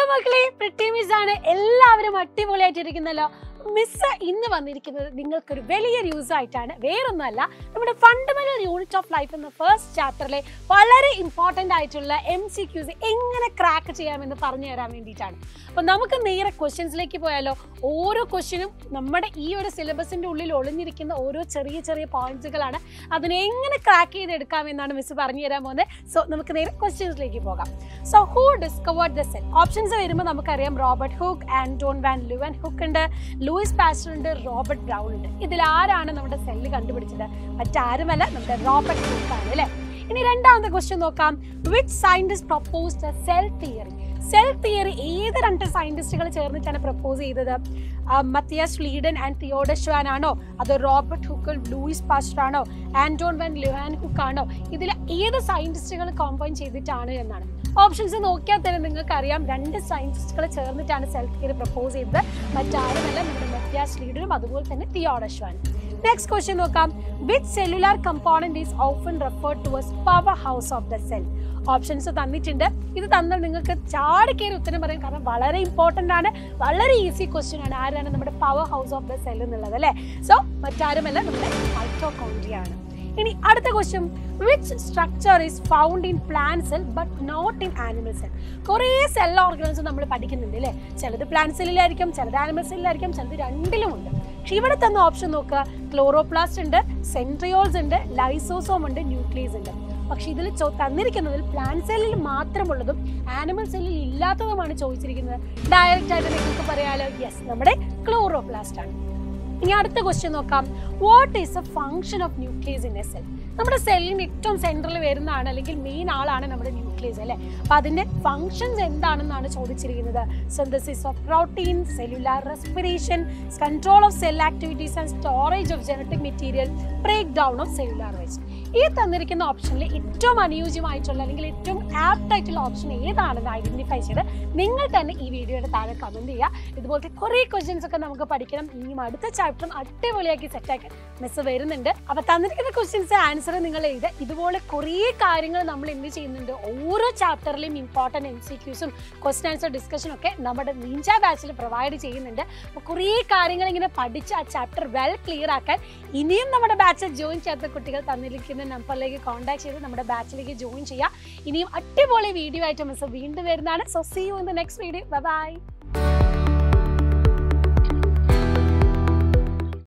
മക്കളെ pretty miss ആണ് എല്ലാവരും അടിപൊളിയായിട്ടിരിക്കുന്നല്ലോ മിസ് ഇന്ന് വന്നിരിക്കുന്നത് നിങ്ങൾക്കൊരു വലിയൊരു യൂസ് ആയിട്ടാണ് വേറൊന്നുമല്ല നമ്മുടെ ഫണ്ടമെന്റൽ യൂണിറ്റ് ഓഫ് ലൈഫ് എന്ന ഫസ്റ്റ് ചാപ്റ്ററിലെ വളരെ ഇമ്പോർട്ടൻ്റ് ആയിട്ടുള്ള എം സി ക്യൂസ് എങ്ങനെ ക്രാക്ക് ചെയ്യാമെന്ന് പറഞ്ഞു തരാൻ വേണ്ടിയിട്ടാണ് അപ്പം നമുക്ക് നേരെ ക്വസ്റ്റ്യൻസിലേക്ക് പോയാലോ ഓരോ ക്വസ്റ്റ്യനും നമ്മുടെ ഈ ഒരു സിലബസിൻ്റെ ഉള്ളിൽ ഒളിഞ്ഞിരിക്കുന്ന ഓരോ ചെറിയ ചെറിയ പോയിന്റ്സുകളാണ് അതിനെ എങ്ങനെ ക്രാക്ക് ചെയ്തെടുക്കാമെന്നാണ് മിസ് പറഞ്ഞു തരാൻ പോകുന്നത് സോ നമുക്ക് നേരെ ക്വസ്റ്റ്യൻസിലേക്ക് പോകാം so who discovered the cell options വരുമ്പോൾ നമുക്കറിയാം Robert Hooke Antonie van Leeuwenhoek ഉണ്ട് ലൂയിസ് പാസ്റ്റർ ഉണ്ട് റോബർട്ട് ബ്രൗൺ ഉണ്ട് ഇതിൽ ആരാണ് നമ്മുടെ സെല്ല് കണ്ടുപിടിച്ചത് മറ്റാരുമല്ല നമ്മുടെ റോബർട്ട് ഹുക്ക് ആണ് അല്ലേ ഇനി രണ്ടാമത്തെ ക്വസ്റ്റ്യൻ നോക്കാം which scientist propose the cell theory cell theory ഏത് രണ്ട് സയന്റിസ്റ്റുകൾ ചേർന്നിട്ടാണ് പ്രപ്പോസ് ചെയ്തത് ആ, മത്തിയാസ് ഫ്ലീഡൻ ആൻഡ് തിയോഡഷ്വാൻ ആണോ അതോ റോബർട്ട് ഹുക്കൽ ലൂയിസ് പാസ്റ്റർ ആണോ ആന്റോൺ വാൻ ലുഹാൻ ഹുക്ക് ആണോ ഇതിൽ ഏത് സയന്റിസ്റ്റുകൾ കോമ്പൈൻ ചെയ്തിട്ടാണ് എന്നാണ് ഓപ്ഷൻസ് നോക്കിയാൽ തന്നെ നിങ്ങൾക്ക് അറിയാം രണ്ട് സയന്റിസ്റ്റുകൾ ചേർന്നിട്ടാണ് സെൽ തിയറി പ്രപ്പോസ് ചെയ്തത് മറ്റാരുമല്ല നമ്മുടെ മത്തിയാസ് ഫ്ലീഡനും അതുപോലെ തന്നെ തിയോഡഷ്വാനും നെക്സ്റ്റ് ക്വസ്റ്റ്യൻ നോക്കാം which cellular component is often referred to as power house of the cell options തന്നിട്ടുണ്ട് ഇത് തന്നാൽ നിങ്ങൾക്ക് ചാടിക്കയറി ഉത്തരം പറയാൻ കാരണം വളരെ ഇമ്പോർട്ടൻ്റ് ആണ് വളരെ ഈസി ക്വസ്റ്റ്യൻ ആണ് ആരാണ് നമ്മുടെ power house of the cell എന്നുള്ളത് അല്ലേ സോ മറ്റാരുമല്ല നമ്മുടെ മൈറ്റോകോൺഡ്രിയ ആണ് ഇനി അടുത്ത question which structure is found in plant cell but not in animal cell കുറേ സെൽ ഓർഗനൈസ് നമ്മൾ പഠിക്കുന്നുണ്ട് അല്ലേ ചിലത് പ്ലാൻ സെല്ലിലായിരിക്കും ചിലത് ആനിമൽ സെല്ലിലായിരിക്കും ചിലത് രണ്ടിലും ഉണ്ട് പക്ഷെ ഇവിടെ തന്ന ഓപ്ഷൻ നോക്കുക ക്ലോറോപ്ലാസ്റ്റ് ഉണ്ട് സെൻട്രിയോൾസ് ഉണ്ട് ലൈസോസോം ഉണ്ട് ന്യൂക്ലിയസ് ഉണ്ട് പക്ഷെ ഇതിൽ ചോ- തന്നിരിക്കുന്നതിൽ പ്ലാൻ സെല്ലിൽ മാത്രമുള്ളതും ആനിമൽ സെല്ലിൽ ഇല്ലാത്തതുമാണ് ചോദിച്ചിരിക്കുന്നത് ഡയറക്റ്റ് ആയിട്ട് നിങ്ങൾക്ക് പറയാലോ യെസ് നമ്മുടെ ക്ലോറോപ്ലാസ്റ്റ് ആണ് ഇനി അടുത്ത ക്വസ്റ്റ്യൻ നോക്കാം what is a function of nucleus in a cell നമ്മുടെ സെല്ലിന് ഏറ്റവും സെൻട്രൽ വരുന്നതാണ് അല്ലെങ്കിൽ മെയിൻ ആളാണ് നമ്മുടെ ന്യൂക്ലിയസ് അല്ലേ അപ്പൊ അതിന്റെ ഫങ്ഷൻസ് എന്താണെന്നാണ് ചോദിച്ചിരിക്കുന്നത് synthesis of protein cellular respiration control of cell activities and storage of genetic material break down of cellular waste ഈ തന്നിരിക്കുന്ന ഓപ്ഷനിൽ ഏറ്റവും അനുയോജ്യമായിട്ടുള്ള അല്ലെങ്കിൽ ഏറ്റവും ആപ്റ്റ് ആയിട്ടുള്ള ഓപ്ഷൻ ഏതാണെന്ന് ഐഡന്റിഫൈ ചെയ്ത് നിങ്ങൾ തന്നെ ഈ വീഡിയോയുടെ താഴെ കമന്റ് ചെയ്യുക ഇതുപോലത്തെ കുറേ ക്വസ്റ്റ്യൻസ് ഒക്കെ നമുക്ക് പഠിക്കണം ഇനിയും അടുത്ത ചാപ്റ്ററും അടിപൊളിയാക്കി സെറ്റാക്കാൻ മിസ് വരുന്നുണ്ട് അപ്പൊ തന്നിരിക്കുന്ന ക്വസ്റ്റ്യൻസ് ആൻസർ നിങ്ങൾ എഴുതുക ഇതുപോലെ കുറേ കാര്യങ്ങൾ നമ്മൾ എന്ത് ചെയ്യുന്നുണ്ട് ഓരോ ചാപ്റ്ററിലെയും ഇമ്പോർട്ടൻറ്റ് എം സി ക്യൂസും ക്വസ്റ്റൻ ആൻസർ ഡിസ്കഷനും ഒക്കെ നമ്മുടെ നീഞ്ച ബാച്ചിൽ പ്രൊവൈഡ് ചെയ്യുന്നുണ്ട് അപ്പോൾ കുറേ കാര്യങ്ങൾ ഇങ്ങനെ പഠിച്ച് ആ ചാപ്റ്റർ വെൽ ക്ലിയർ ആക്കാൻ ഇനിയും നമ്മുടെ ബാച്ചിൽ ജോയിൻ ചെയ്യാത്ത കുട്ടികൾ തന്നിരിക്കുന്ന നമ്പറിലേക്ക് കോൺടാക്ട് ചെയ്ത് നമ്മുടെ ബാച്ചിലേക്ക് ജോയിൻ ചെയ്യുക ഇനിയും അടിപൊളി വീഡിയോ ആയിട്ട് മിസ് വീണ്ടും വരുന്നതാണ് so see you in the next video by